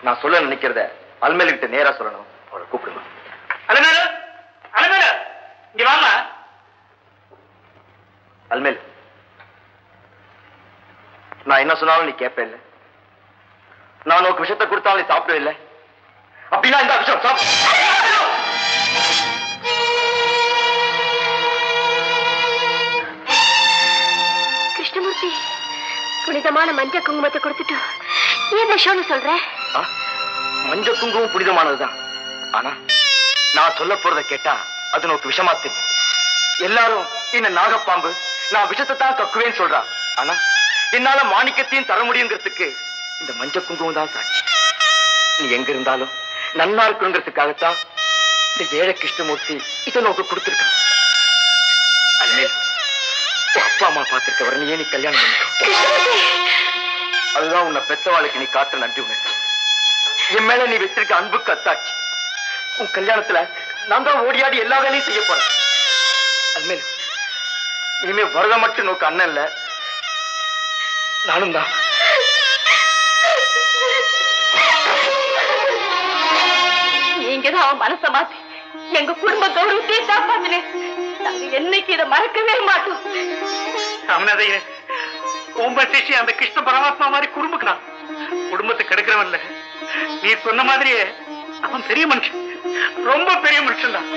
நான் சொல்ல நினைக்கிறத அல்மேலு கிட்ட நேரா சொல்லணும் அவளை கூப்பிடுங்க அலமேலு அலமேலு இங்க வாமா அல்மேல் நான் என்ன சொன்னாலும் நீ கேட்ப இல்ல நான் உனக்கு விஷத்தை கொடுத்தாலும் நீ சாப்பிடவே இல்லை அப்படின்னா இந்த விஷயம் சாப்பிடு கிருஷ்ணமூர்த்தி புனிதமான மஞ்ச குங்குமத்தை கொடுத்துட்டு ஏன் விஷயம்னு சொல்ற ஆ? மஞ்ச குங்குமம் புனிதமானதுதான் ஆனா நான் சொல்ல போறத கேட்டா அது உனக்கு விஷமா தெரியும் எல்லாரும் என்ன நாகப்பாம்பு நான் விஷத்தை தான் கக்குவேன்னு சொல்றா ஆனா என்னால மாணிக்கத்தையும் தர முடியுங்கிறதுக்கு இந்த மஞ்ச குங்குமம் தான் சாட்சி நீ எங்க இருந்தாலும் நன்னா இருக்கணுங்கிறதுக்காகத்தான் இந்த ஏழை கிருஷ்ணமூர்த்தி இதை நோக்கு கொடுத்துருக்கான் அல்மேல் உன் அப்பா அம்மா பார்த்திருக்க வரணையே நீ கல்யாணம் பண்ணிக்கோ அதுதான் உன்னை பெத்தவாளுக்கு நீ காட்டுற நன்றி உணர்வு என் மேல நீ வச்சிருக்க அன்புக்கு அத்தாட்சி உன் கல்யாணத்துல நான் தான் ஓடியாடி எல்லா வேலையும் செய்ய போறேன் அல்மேல் இனிமே வரத மட்டும் நோக்கு அண்ணன் இல்ல நானும் தான் நீங்க தான் அவன் மனச மாத்தி எங்க குடும்ப கௌரவத்தையே காப்பாத்தினேன் நாங்க என்னைக்கு இதை மறக்கவே மாட்டோம் ராமநாதைய உங்க சிஷி அந்த கிருஷ்ண பரமாத்மா மாதிரி குடும்பக்கிறான் குடும்பத்தை கெடுக்கிறவன் இல்ல நீ சொன்ன மாதிரியே அவன் பெரிய மனுஷன் ரொம்ப பெரிய மனுஷன் தான்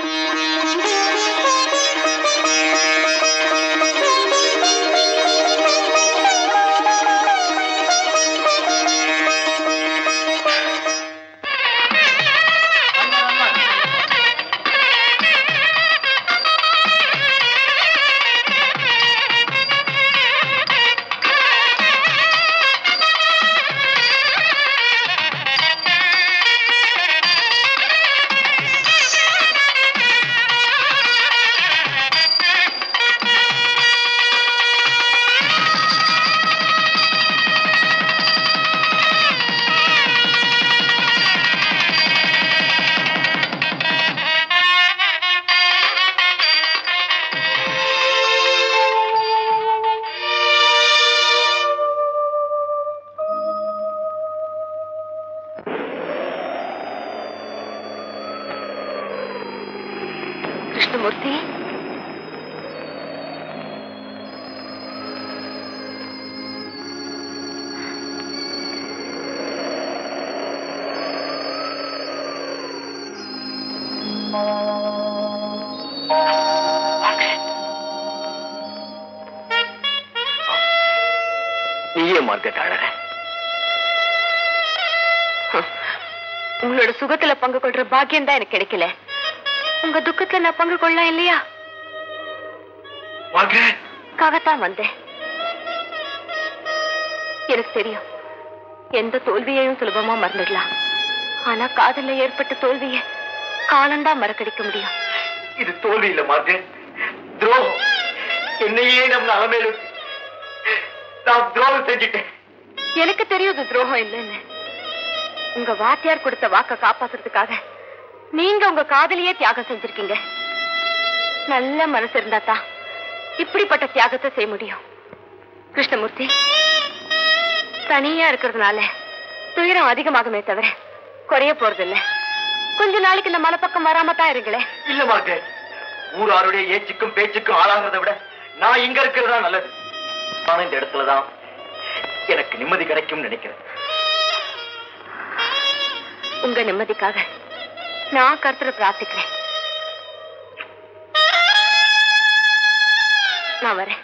கிருஷ்ணமூர்த்தி நீயே மார்க்கெட் அழற உங்களோட சுகத்துல பங்கு கொள்ற பாக்கியம் தான் எனக்கு கிடைக்கல உங்க துக்கத்துல நான் பங்கு கொள்ளலாம் இல்லையா மார்கரெட் காகத்தான் வந்தேன் எனக்கு தெரியும் எந்த தோல்வியையும் சுலபமா மறந்துடலாம் ஆனா காதல்ல ஏற்பட்ட தோல்விய காலம்தான் மறக்கடிக்க முடியும் இது தோல்வி இல்ல மார்க்கெட் துரோகம் என்னையே நம் அலமேலு நான் துரோகம் செஞ்சுட்டேன் எனக்கு தெரியும் இது துரோகம் இல்லைன்னு உங்க வாத்தியார் கொடுத்த வாக்க காப்பாத்துறதுக்காக நீங்க உங்க காதலியே தியாகம் செஞ்சிருக்கீங்க நல்ல மனசு இருந்தா தான் இப்படிப்பட்ட தியாகத்தை செய்ய முடியும் கிருஷ்ணமூர்த்தி தனியா இருக்கிறதுனால துயரம் அதிகமாகுமே தவிர குறைய போறதில்ல கொஞ்ச நாளைக்கு இந்த மலைப்பக்கம் வராம தான் இருங்களேன் இல்ல மார்க்கெட் ஊராருடைய ஏச்சுக்கும் பேச்சுக்கும் ஆளாகிறத விட நான் இங்க இருக்கிறதா நல்லது நான் இந்த இடத்துலதான் எனக்கு நிம்மதி கிடைக்கும்னு நினைக்கிறேன் உங்க நிம்மதிக்காக நான் கருத்துல பிரார்த்திக்கிறேன் நான் வரேன்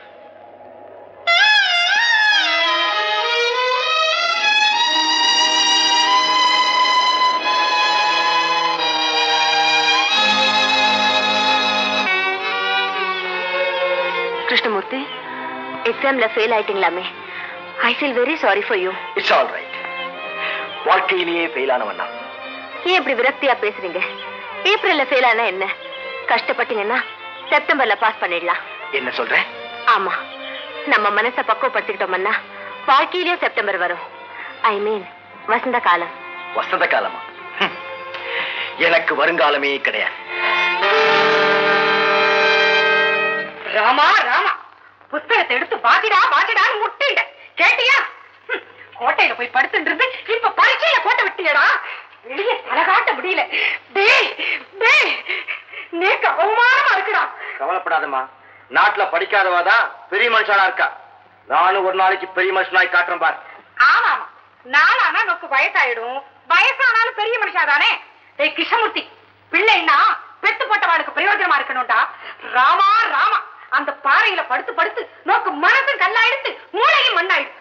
கிருஷ்ணமூர்த்தி எக்ஸாம்ல ஃபெயில் ஆயிட்டீங்களாமே I feel very sorry for you it's all right வாழ்க்கையிலேயே ஃபெயில் ஆனவன் நான் ஏன் இப்படி விரக்தியா பேசுறீங்க ஏப்ரல்ல ஃபெயில் ஆனா என்ன கஷ்டப்பட்டீங்கன்னா செப்டம்பர்ல பாஸ் பண்ணிடலாம் என்ன சொல்றேன் ஆமா நம்ம மனசை பக்குவப்படுத்திக்கிட்டோம்னா வாழ்க்கையிலயும் செப்டம்பர் வரும் ஐ மீன் வசந்த காலம் வசந்த காலமா ஹம். எனக்கு வருங்காலமே கிடையாது ராமா ராமா புஸ்தகத்தை எடுத்து பாத்திடா பாத்திடான்னு முட்டிண்ட கேட்டியா ஹம், கோட்டையில போய் படுத்துட்டு இருந்து இப்ப பரீட்சையில கோட்டை விட்டியடா வெளிய தலை காட்ட முடியல டேய் டேய் நேக்கு அவமானமா இருக்குடா கவலைப்படாதம்மா நாட்டுல படிக்காதவா தான் பெரிய மனுஷனா இருக்கா நானும் ஒரு நாளைக்கு பெரிய மனுஷனாய் காட்டுறேன் பார் ஆமா நாளானா நோக்கு வயசாயிடும் வயசானாலும் பெரிய மனுஷா தானே டேய் கிருஷ்ணமூர்த்தி பிள்ளைன்னா பெத்து போட்டவாளுக்கு பிரயோஜனமா இருக்கணும்டா ராமா ராமா அந்த பாறையில படுத்து படுத்து நோக்கு மனசு கல்லாயிடுத்து மூளையும் மண்ணாயிடுச்சு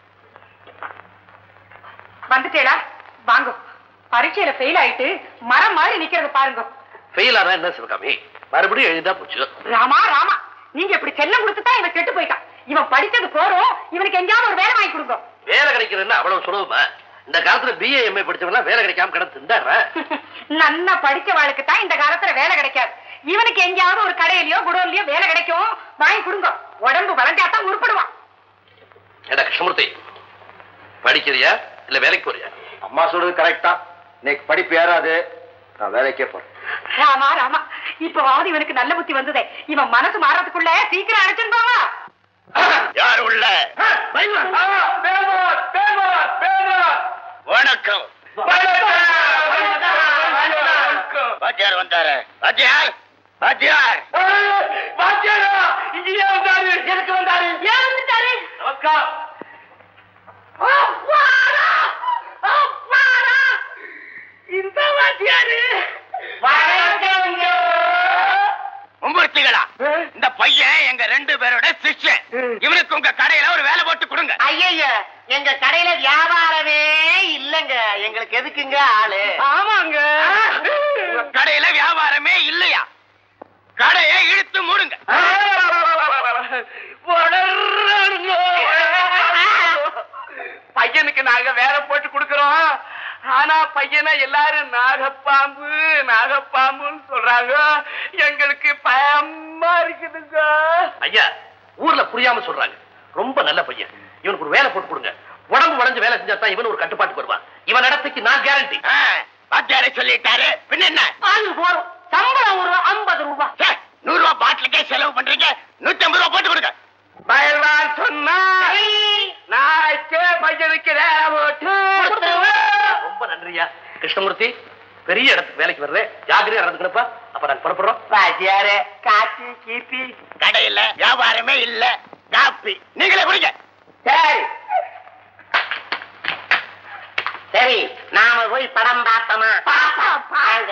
வந்துட்டேடா வாங்க பரீட்சையில ஃபெயில் ஆயிட்டு மரம் மாதிரி நிக்கிறது பாருங்க ஃபெயில் ஆனா என்ன சிவகாமி மறுபடியும் எழுந்தா போச்சு ராமா ராமா நீங்க இப்படி செல்லம் கொடுத்துதான் இவன் கெட்டு போயிட்டான் இவன் படிச்சது போறோம் இவனுக்கு எங்கேயாவது ஒரு வேலை வாங்கி கொடுங்க வேலை கிடைக்கிறதுன்னு அவ்வளவு சுலபமா இந்த காலத்துல பிஏ எம்ஏ படிச்சவனா வேலை கிடைக்காம கிடந்து திண்டாடுறேன் நன்னா படிச்சவாளுக்கு தான் இந்த காலத்துல வேலை கிடைக்காது இவனுக்கு எங்கேயாவது ஒரு கடையிலயோ குடோன்லயோ வேலை கிடைக்கும் வாங்கி கொடுங்க உடம்பு வளர்ந்தாதான் உருப்படுவான் ஏடா கிருஷ்ணமூர்த்தி படிக்கிறியா இல்ல வேலைக்கு போறியா அம்மா சொல்றது கரெக்ட் தான் இன்னைக்கு படிப்பு ஏறாது நான் வேலைக்கே போறேன் ராமா ராமா இப்பவாவது இவனுக்கு நல்ல புத்தி வந்ததே இவன் மனசு மாறதுக்குள்ள சீக்கிரம் அழைச்சுன்னு போவா யார் உள்ள வணக்கம் வாத்தியார் வந்தாரு வாத்தியார் வாத்தியார் எதுக்கு வந்தாரு ஏன் வந்துட்டாரு இந்த வாத்தியாரு மும்பூர்த்திகளா இந்த பையன் எங்க ரெண்டு பேரோட சிஷ்யன் இவனுக்கு உங்க கடையில ஒரு வேலை போட்டு கொடுங்க ஐயய்ய எங்க கடையில வியாபாரமே இல்லங்க எங்களுக்கு எதுக்குங்க ஆளு ஆமாங்க உங்க கடையில வியாபாரமே இல்லையா கடையை இழுத்து மூடுங்க பையனுக்கு நாங்க வேலை போட்டு கொடுக்கறோம் ஆனா பையனை எல்லாரும் நாகப்பாம்பு நாகப்பாம்புன்னு சொல்றாங்க எங்களுக்கு பயமா இருக்குதுங்க ஐயா ஊர்ல புரியாம சொல்றாங்க ரொம்ப நல்ல பையன் இவனுக்கு ஒரு வேலை போட்டு கொடுங்க உடம்பு வளைஞ்சு வேலை செஞ்சா தான் இவன் ஒரு கட்டுப்பாட்டுக்கு வருவான் இவன் நடத்தைக்கு நான் கேரண்டி ஆ, வாத்தியாரே சொல்லிட்டாரு பின்ன என்ன ஆளு போறோம் சம்பளம் ஒரு ஐம்பது ரூபாய் சே, நூறு ரூபாய் பாட்டிலுக்கே செலவு பண்றீங்க நூத்தி ஐம்பது ரூபாய் போட்டு கொடுங்க பயல்வான் சொன்னா நாளைக்கே பையனுக்கு வேலை போட்டு ரொம்ப நன்றியா கிருஷ்ணமூர்த்தி பெரிய இடத்துக்கு வேலைக்கு வர்றேன் ஜாகிரதையா நடந்துக்கணுப்பா அப்ப நாங்க புறப்படுறோம் வாத்தியாரே காப்பி கீப்பி கடையில வியாபாரமே இல்ல காப்பி நீங்களே குடிங்க சரி சரி நாம போய் படம் பார்த்தோமா வாங்க.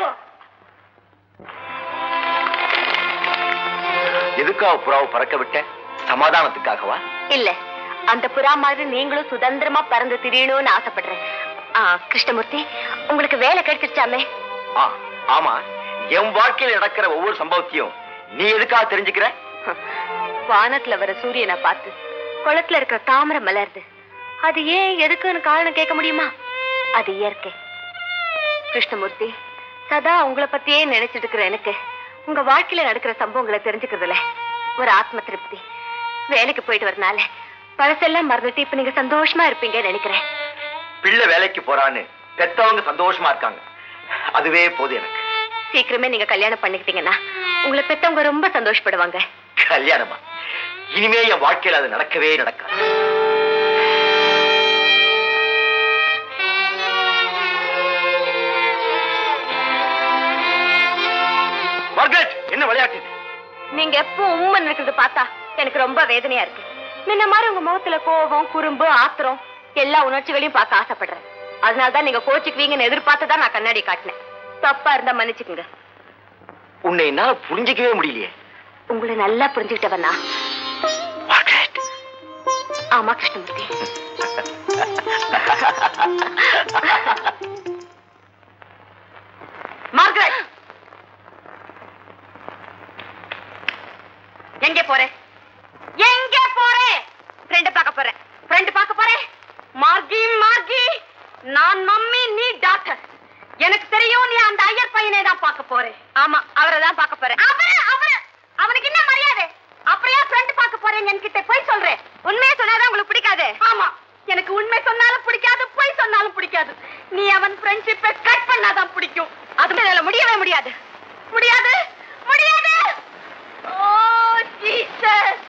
எதுக்காக புறாவை பறக்க விட்ட சமாதானத்துக்காகவா இல்ல அந்த புறா மாதிரி நீங்களும் சுதந்திரமா பறந்து திரியணும்னு ஆசைப்படுறேன் ஆ, கிருஷ்ணமூர்த்தி உங்களுக்கு வேலை கிடைச்சிருச்சாமே ஆ ஆமா என் வாழ்க்கையில நடக்கிற ஒவ்வொரு சம்பவத்தையும் நீ எதுக்காக தெரிஞ்சுக்கிற வானத்துல வர சூரியனை பார்த்து குளத்துல இருக்கிற தாமரை மலருது அது ஏன் எதுக்குன்னு காரணம் கேட்க முடியுமா அது இயற்கை கிருஷ்ணமூர்த்தி சதா உங்களை பத்தியே நினைச்சிட்டு இருக்கிற எனக்கு உங்க வாழ்க்கையில நடக்கிற சம்பவங்களை தெரிஞ்சுக்கிறதுல ஒரு ஆத்ம திருப்தி வேலைக்கு போயிட்டு வரனால பழசெல்லாம் மறந்துட்டு இப்ப நீங்க சந்தோஷமா இருப்பீங்கன்னு நினைக்கிறேன் பிள்ளை வேலைக்கு போறான்னு பெத்தவங்க சந்தோஷமா இருக்காங்க அதுவே போதும் எனக்கு சீக்கிரமே நீங்க கல்யாணம் பண்ணிக்கிட்டீங்கன்னா உங்களை பெத்தவங்க ரொம்ப சந்தோஷப்படுவாங்க கல்யாணமா இனிமே என் வாழ்க்கையில அது நடக்கவே நடக்காது மார்கரெட் என்ன விளையாட்டு இது? நீங்க எப்போ உண்மை இருக்கிறது பார்த்தா எனக்கு ரொம்ப வேதனையா இருக்கு முன்ன மாதிரி உங்க முகத்துல கோபம் குறும்பு ஆத்திரம் எல்லா உணர்ச்சிகளையும் பார்க்க ஆசைப்படுறேன் அதனாலதான் நீங்க கோச்சுக்குவீங்கன்னு எதிர்பார்த்து தான் நான் கண்ணாடி காட்டினேன் தப்பா இருந்தா மன்னிச்சுக்குங்க உன்னை என்னால புரிஞ்சிக்கவே முடியலையே உங்களை நல்லா புரிஞ்சுக்கிட்டவனா மார்கரெட் ஆமா கிருஷ்ணமூர்த்தி மார்கரெட் எங்க போறேன் எங்க போறேன் ஃப்ரெண்ட் பார்க்க போறேன் ஃப்ரெண்ட் பார்க்க போறேன் மார்கி மார்கி நான் மம்மி நீ டாக்டர் எனக்கு தெரியும் நீ அந்த ஐயர் பையனை தான் பார்க்க போறேன் ஆமா அவரை தான் பார்க்க போறேன்